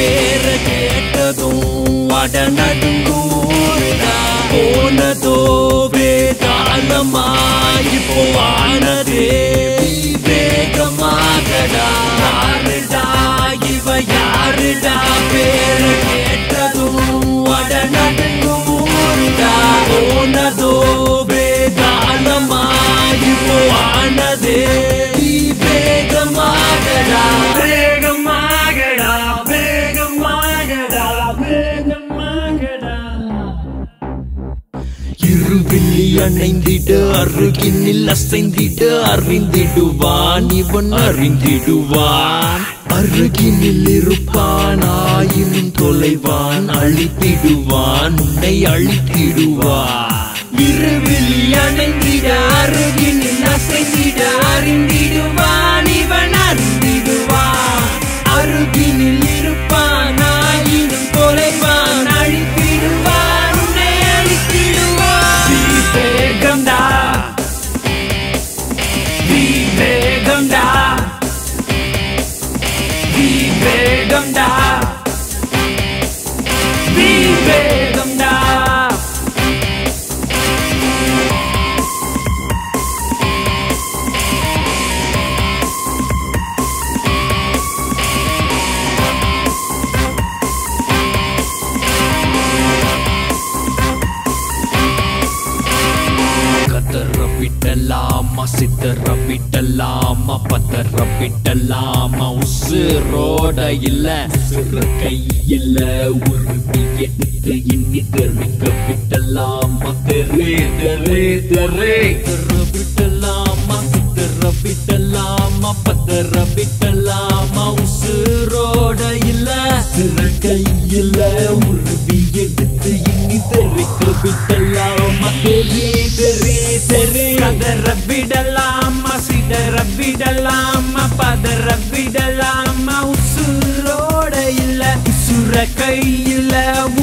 பேர கேட்டதும் அட நடுங்கூருடா போனதோ வேதாளமாய் இப்போ ஆனதே வேகமாகடா யாருடா இவ யாருடா பேர கேட்டதும் அட நடுங்கூருடா போனதோ வேதாளமாய் இப்போ ஆனதே வேகமாகடா வேகமாகடா வேகமாகடா வேகமாகடா இருவில்லி அணைந்திடு அருகினில் அசைந்திடு அறிந்திடுவான் இவன் அறிந்திடுவான் அருகினில் இருப்பான் ஆயினும் தொலைவான் அழித்திடுவான் உன்னை அழித்திடுவான் இருவில்லி அணைந்திட அருகினில் அசைந்திட அறிந்திடுவான் இவன் அறிந்திடுவான் அருகினில் இருப்பான் ஆயினும் தொலைவான் அழித்திடுவான் உன்னை அழித்திடுவான் விவேகம்டா விவேகம்டா விவேகம்டா விவேகம்டா கதற விட்டலாமா சிதற விட்டலாமா பதற விட்டலாமா உசுரோட இல்ல சிறு கையில உருவி எடுத்து இன்னி தெரிவிக்க விட்டலாமா தெரே தெரே தெரே தர விட்டலாமா சிதற விட்டலாமா பதற விட்டலாமா உசுரோட இல்ல சிறு கையில உருவி எடுத்து இன்னி தெரிவிக்க விட்டலாமா தெரே தெரே தெரே கதற விடலாமா சிதற விடலாமா பதற விடலாமா உசுரோட இல்ல உசுர கையில